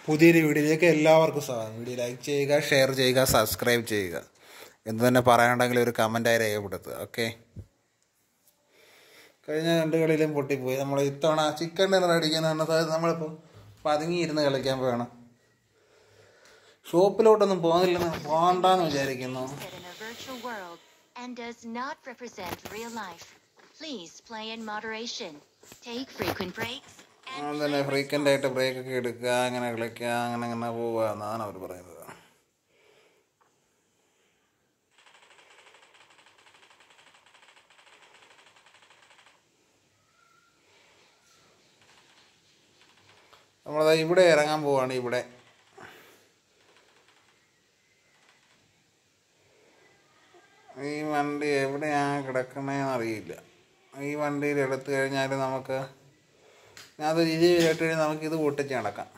പുതിയൊരു വീഡിയോയിലേക്ക് എല്ലാവർക്കും സ്വാഗതം വീഡിയോ ലൈക്ക് ചെയ്യുക ഷെയർ ചെയ്യുക സബ്സ്ക്രൈബ് ചെയ്യുക എന്ത് തന്നെ പറയാനുണ്ടെങ്കിൽ ഒരു കമൻറ്റായി രേഖപ്പെടുത്തുക ഓക്കെ കഴിഞ്ഞ രണ്ട് കളിയിലും പൊട്ടിപ്പോയി നമ്മൾ ഇത്തവണ ചിക്കൻ ഡിന്നർ അടിക്കുന്ന പറഞ്ഞത് നമ്മളിപ്പോൾ പതുങ്ങിയിരുന്ന് കളിക്കാൻ പോവാണ് ഷോപ്പിലോട്ടൊന്നും പോകുന്നില്ലെന്ന് പോകണ്ടെന്ന് വിചാരിക്കുന്നു set in a virtual world and does not represent real life. Please play in moderation. Take frequent breaks and അങ്ങനെ തന്നെ ഫ്രീക്വൻ്റ് ആയിട്ട് ബ്രേക്ക് ഒക്കെ എടുക്കുക അങ്ങനെ കളിക്കുക അങ്ങനെ അങ്ങനെ പോവുക എന്നാണ് അവർ പറയുന്നത് നമ്മളത് ഇവിടെ ഇറങ്ങാൻ പോവാണ് ഇവിടെ ഈ വണ്ടി എവിടെയാണ് കിടക്കണേന്ന് അറിയില്ല ഈ വണ്ടിയിൽ എടുത്തു കഴിഞ്ഞാൽ നമുക്ക് ഞാൻ അത് രീതി കേട്ട് കഴിഞ്ഞാൽ നമുക്കിത് പൊട്ടിച്ച് നടക്കാം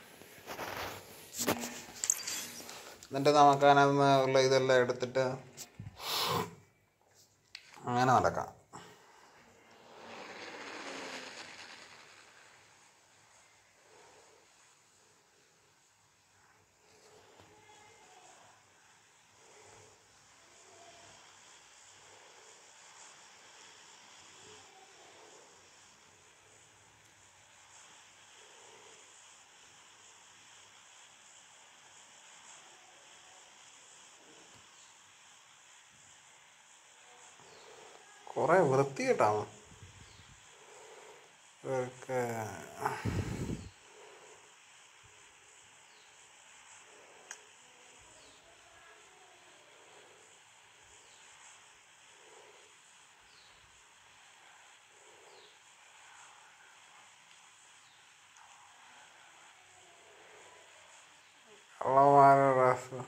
എന്നിട്ട് നമുക്ക് അതിനകത്ത് ഉള്ള ഇതെല്ലാം എടുത്തിട്ട് അങ്ങനെ നടക്കാം കുറേ വൃത്തികെട്ടാണ് ഇവർക്ക് കള്ളന്മാരുടെ ഡ്രസ്സ്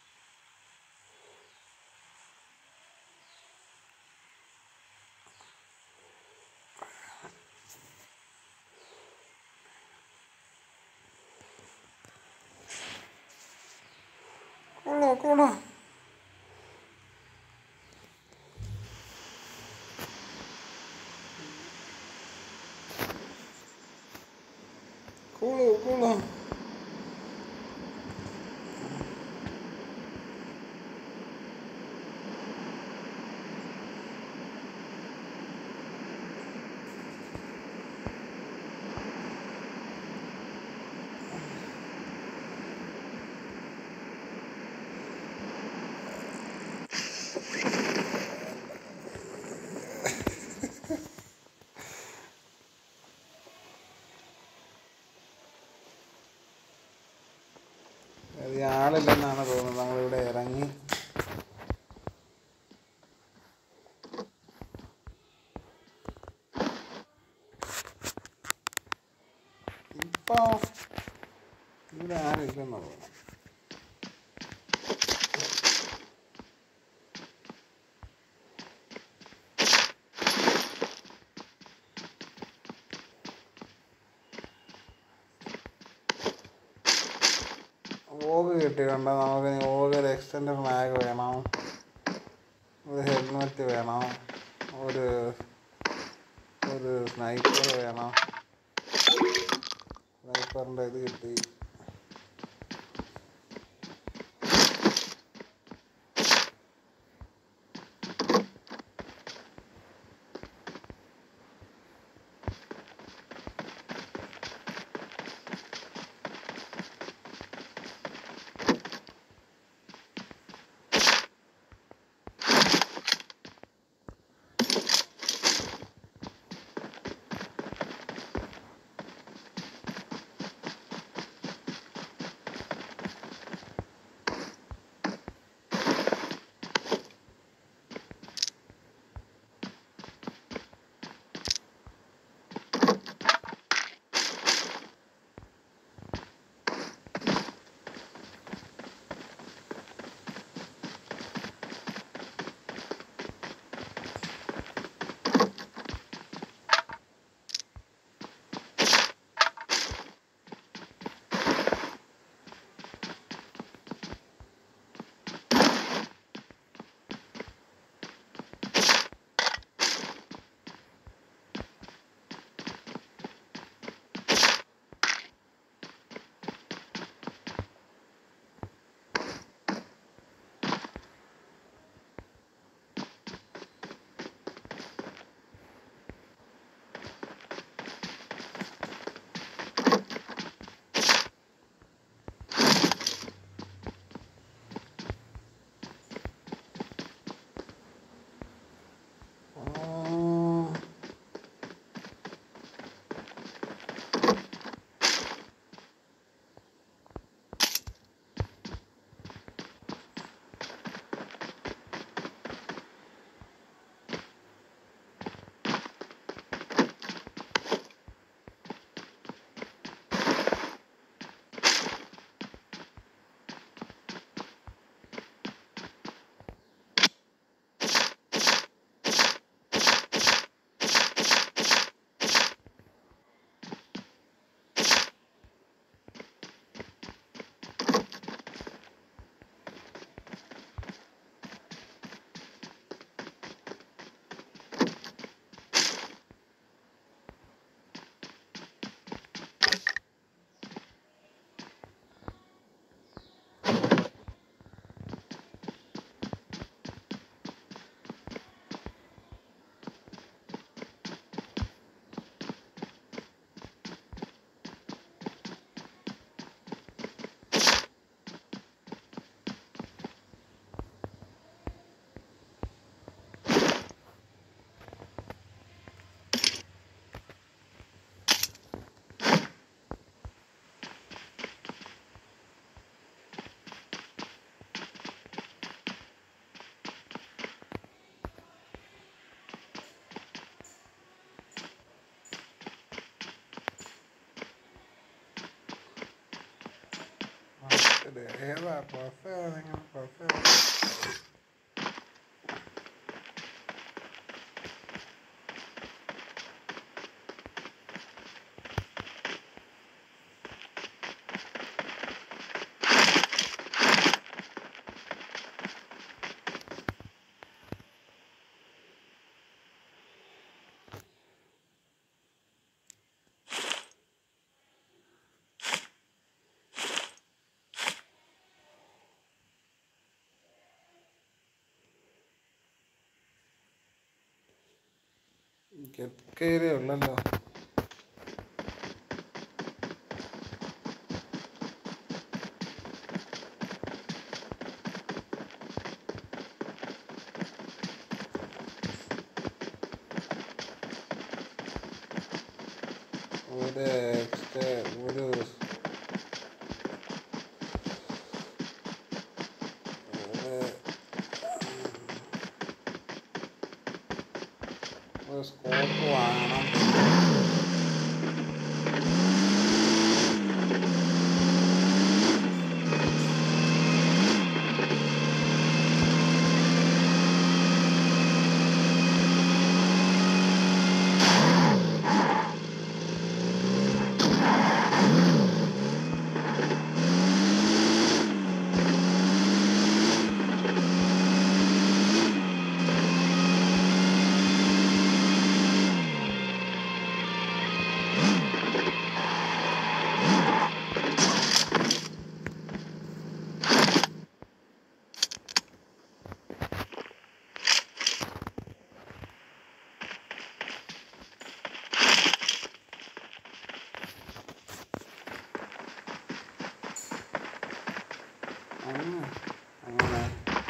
കൊള്ളാം കൊള്ളാം കൊള്ളാം കൊള്ളാം അത് ആളില്ലെന്നാണ് തോന്നുന്നത് നമ്മളിവിടെ ഇറങ്ങി ഇപ്പൊ ഇവിടെ ആരില്ലെന്ന് തോന്നുന്നു ഓഗ് കിട്ടിയിട്ടുണ്ട് നമുക്ക് ഓഗ് ഒരു എക്സ്റ്റൻഡ് ബാഗ് വേണം ഒരു ഹെൽമെറ്റ് വേണം ഒരു ഒരു സ്നൈപ്പർ വേണം സ്നൈപ്പറിൻ്റെ ഇത് കിട്ടി ഡ്രസ്സില് ഏതാ ഡ്രസ്സ് ഏതാ നിങ്ങൾ ഡ്രസ്സ് ഏതാ കയറി ഉള്ളല്ലോ ഒരു എക്സ്ട്രാ ഒരു ഒരു ഒരു സ്കോപ്പ് വാങ്ങണം അങ്ങനെ അങ്ങനെ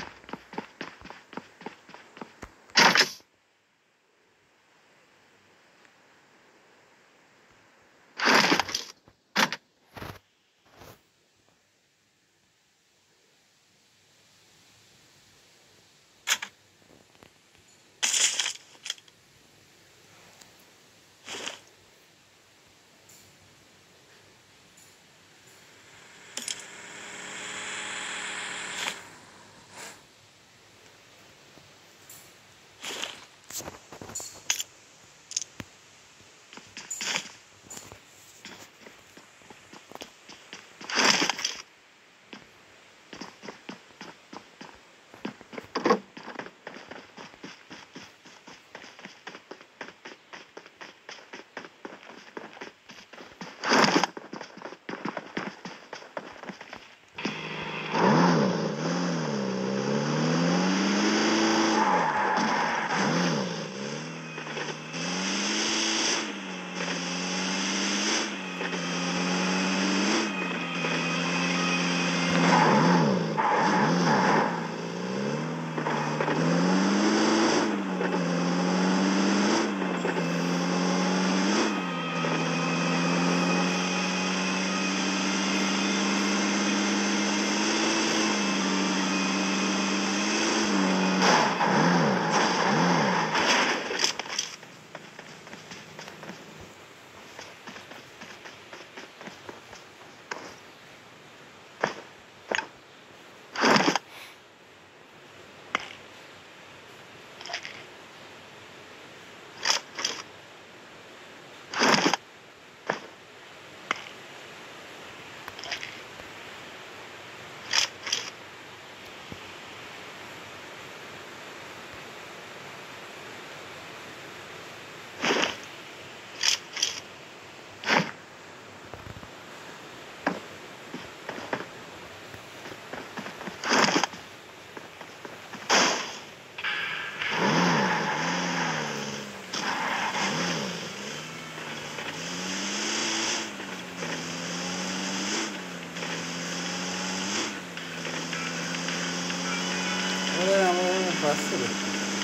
ഇവിടെ നമ്മൾ ഡ്രസ്സ് കിട്ടും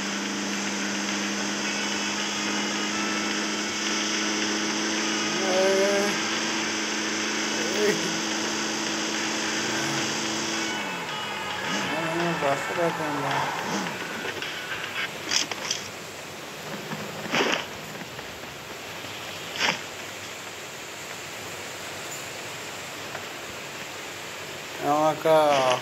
ഡ്രസ്സിലൊക്കെ ഉണ്ടോ ആ നോക്കാം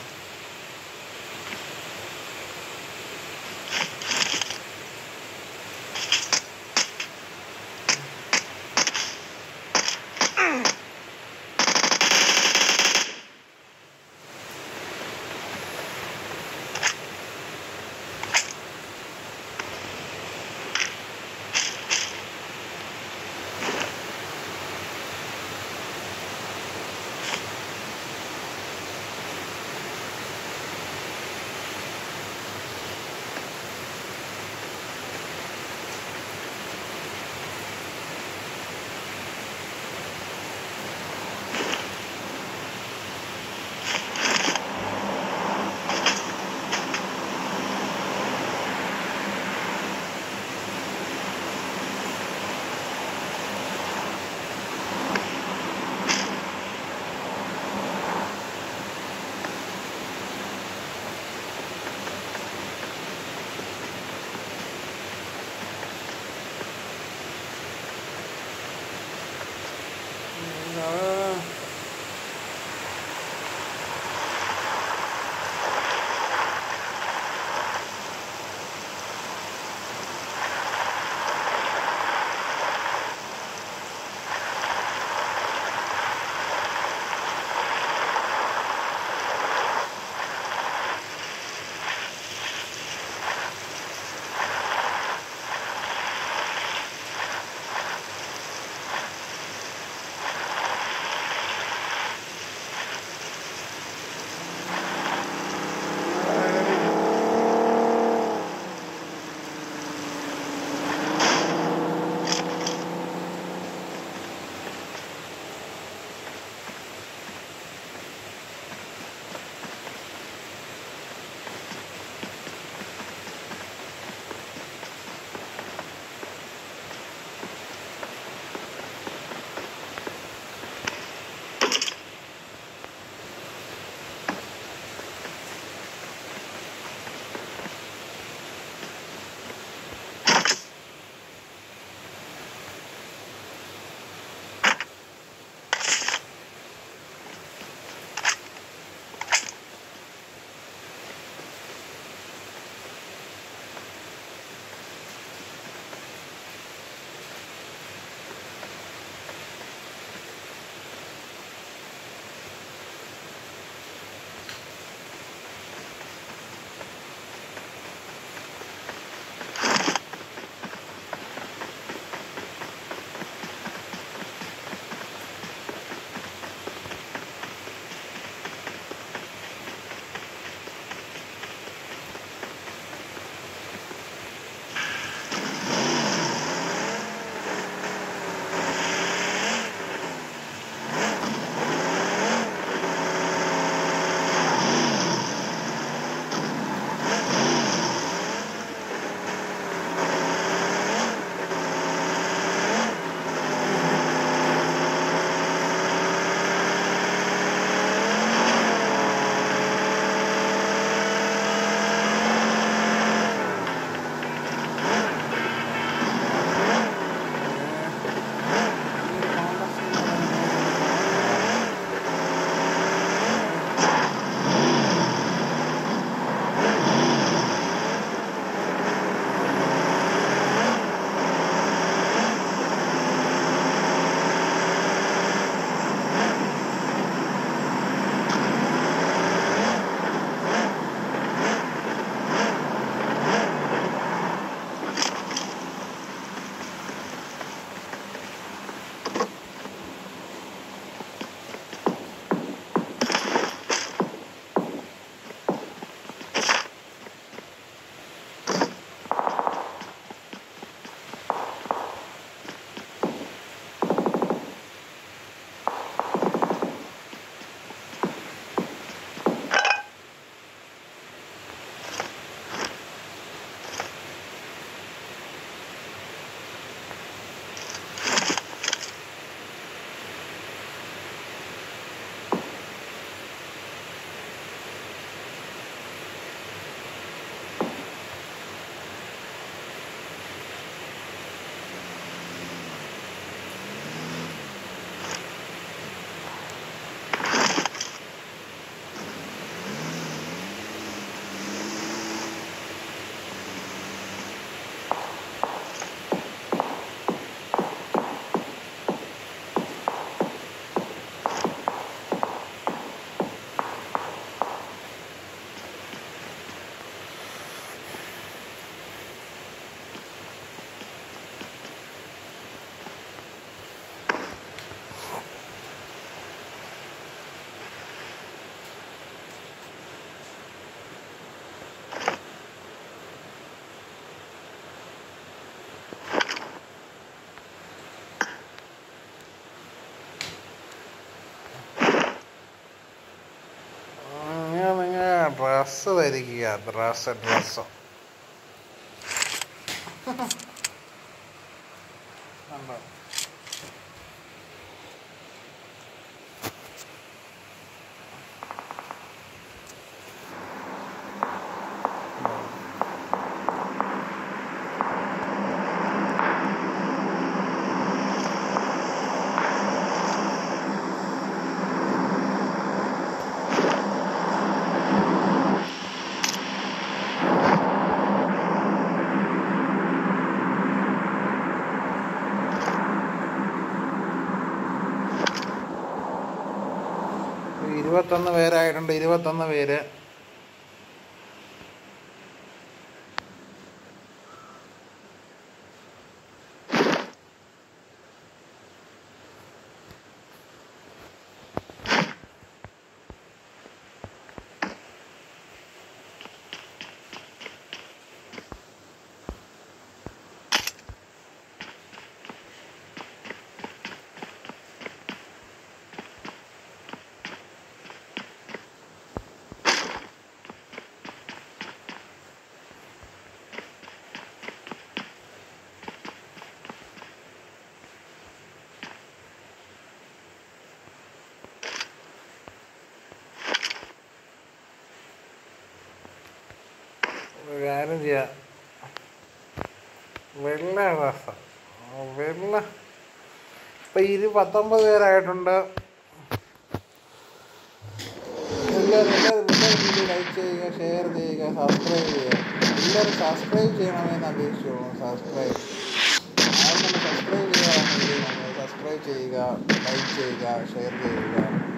ഡ്രസ്സ് ധരിക്കുക ഡ്രസ്സ് ഡ്രസ്സ് കണ്ടോ ഇരുപത്തൊന്ന് പേരായിട്ടുണ്ട് ഇരുപത്തൊന്ന് പേര് ഒരു കാര്യം ചെയ്യാം വെള്ള ഡ്രസ്സ് വെള്ള ഇപ്പം ഇരു പത്തൊമ്പത് പേരായിട്ടുണ്ട് എല്ലാവരും എല്ലാവരും എല്ലാവരും വീഡിയോ ലൈക്ക് ചെയ്യുക ഷെയർ ചെയ്യുക സബ്സ്ക്രൈബ് ചെയ്യുക എല്ലാവരും സബ്സ്ക്രൈബ് ചെയ്യണമെന്ന് അപേക്ഷിച്ചോളൂ സബ്സ്ക്രൈബ് ആരും സബ്സ്ക്രൈബ് ചെയ്യാറാണ് സബ്സ്ക്രൈബ് ചെയ്യുക ലൈക്ക് ചെയ്യുക ഷെയർ ചെയ്യുക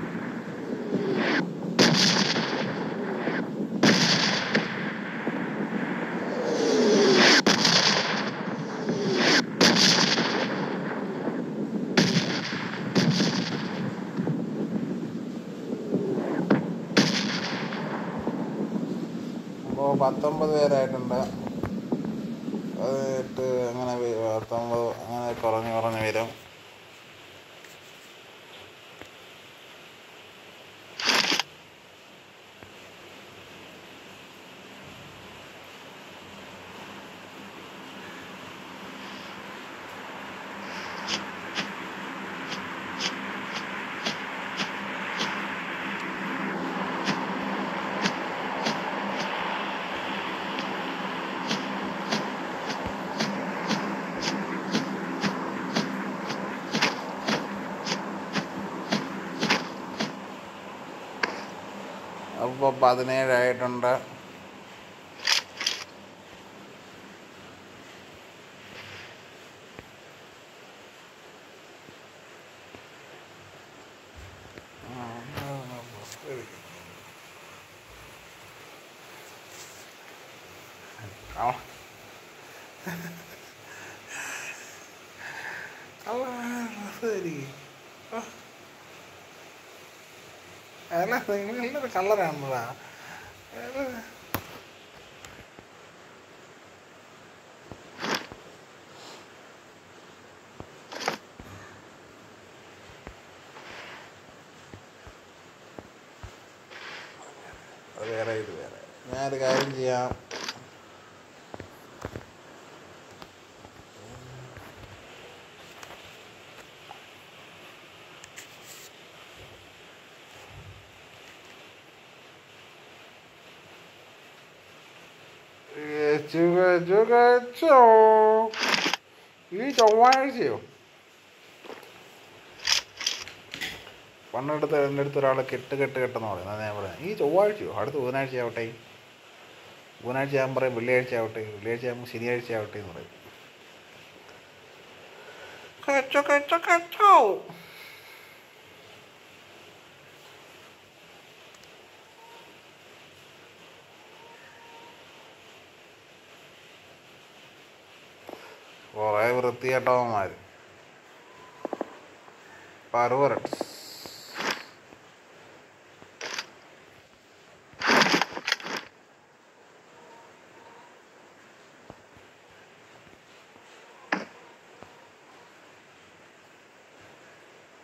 അപ്പോൾ പത്തൊമ്പത് പേരായിട്ടുണ്ട് പതിനെട്ട് അങ്ങനെ വേ- പത്തൊമ്പത് അങ്ങനെ കുറഞ്ഞ് കുറഞ്ഞ് വരും അപ്പോൾ പതിനേഴായിട്ടുണ്ട് ആ ശരി അല്ല നിങ്ങളുടെ കളറാണല്ലോ അത് വേറെ ഇത് വേറെ ഞാനൊരു കാര്യം ചെയ്യാം ചുക ചുക ചോ ഈ ചൊവ്വാഴ്ചയോ പണ്ടെടുത്ത് എൻ്റെ അടുത്ത് ഒരാൾ കെട്ട് കെട്ട് കെട്ടെന്ന് പറയും അതാ ഞാൻ പറയാം ഈ ചൊവ്വാഴ്ചയോ അടുത്ത ബുധനാഴ്ച ആവട്ടെ ബുധനാഴ്ച ആകുമ്പോൾ പറയും വെള്ളിയാഴ്ച ആവട്ടെ വെള്ളിയാഴ്ച ആകുമ്പോൾ ശനിയാഴ്ച ആവട്ടെ എന്ന് പറയും കച്ചോ കച്ചോ കച്ചോ കുറേ വൃത്തികെട്ടവന്മാർ പർവറട്സ്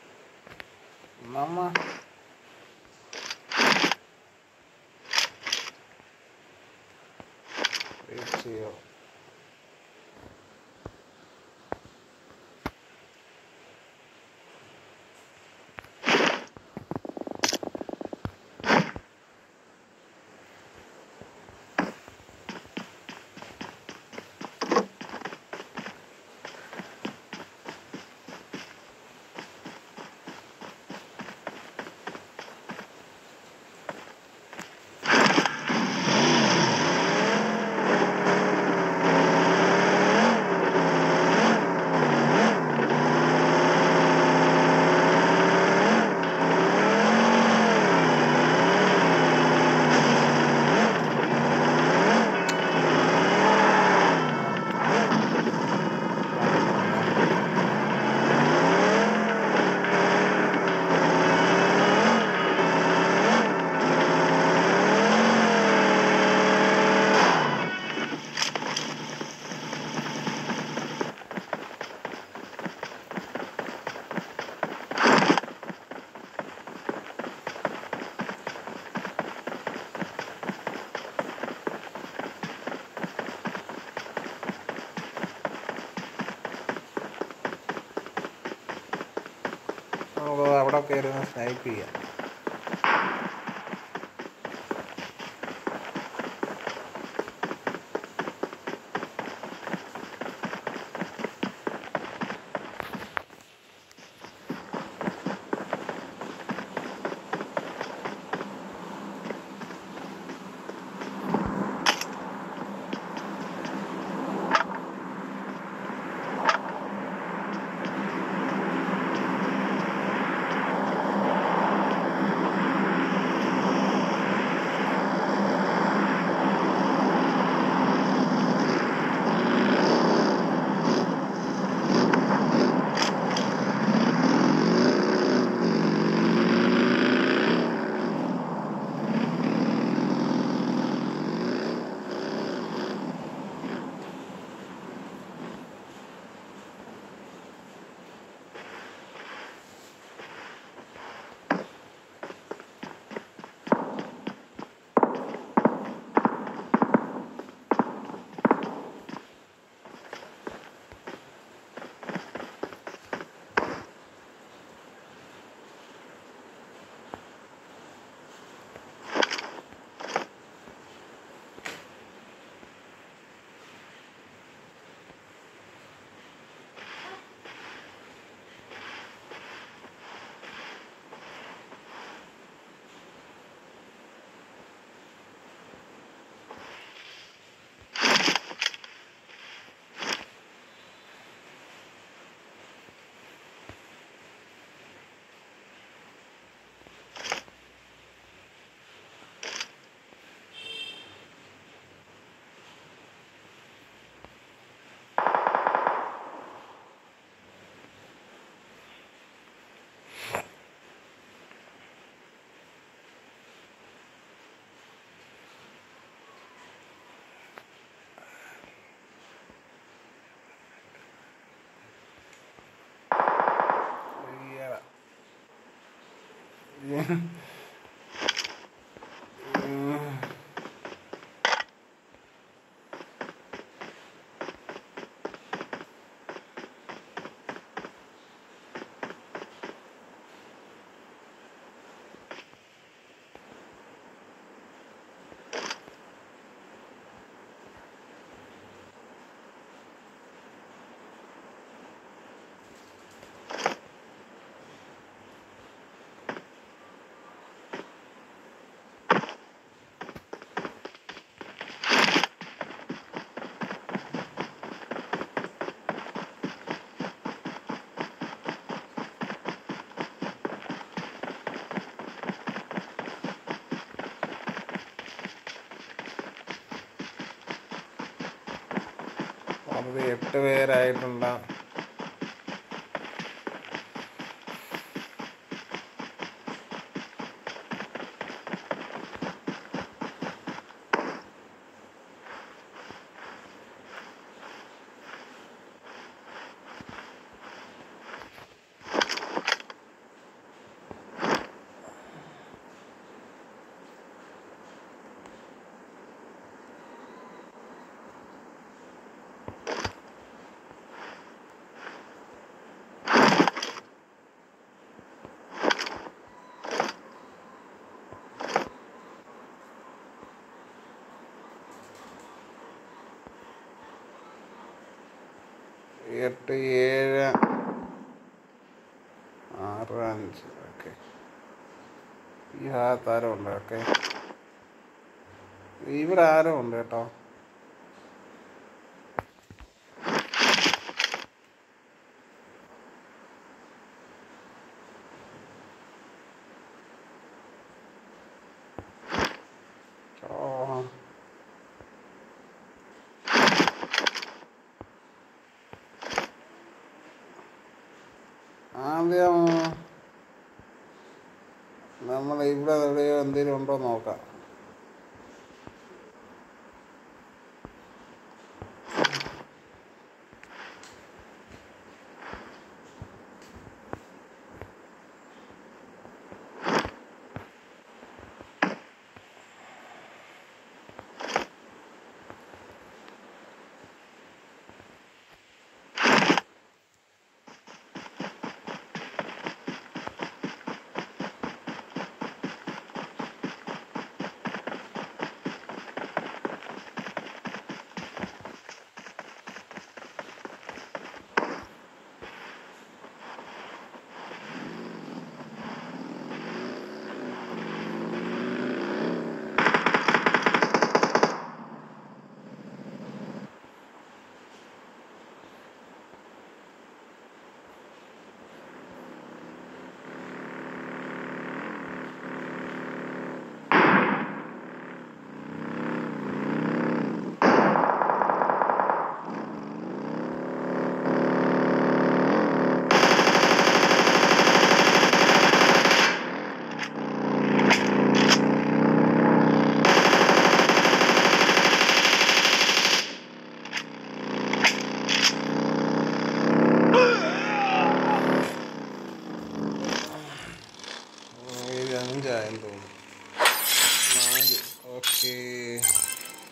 നമ്മ ചെയ്യോ നമുക്ക് അവിടെ കയറി ഒന്ന് സ്നൈപ്പ് ചെയ്യാം അത് എട്ട് പേരായിട്ടുള്ള എട്ട് ഏഴ് ആറ് അഞ്ച് ഓക്കെ ഈ ഭാഗത്ത് ആരോ ഉണ്ട് ഓക്കെ ഇവിടെ ആരോ ഉണ്ട് കേട്ടോ ഓ ആദ്യം നമ്മൾ ഇവിടെ എവിടെയോ എന്തെങ്കിലും ഉണ്ടോ എന്ന് നോക്കാം ഇത് അഞ്ചായെന്ന് തോന്നുന്നു നാല് ഓക്കെ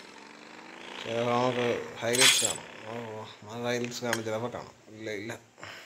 ചിലപ്പോൾ നമുക്ക് ഹൈലൈറ്റ്സ് കാണാം ഓ ആ ഹൈലൈറ്റ്സ് കാണും ചിലപ്പോൾ കാണാം ഇല്ല ഇല്ല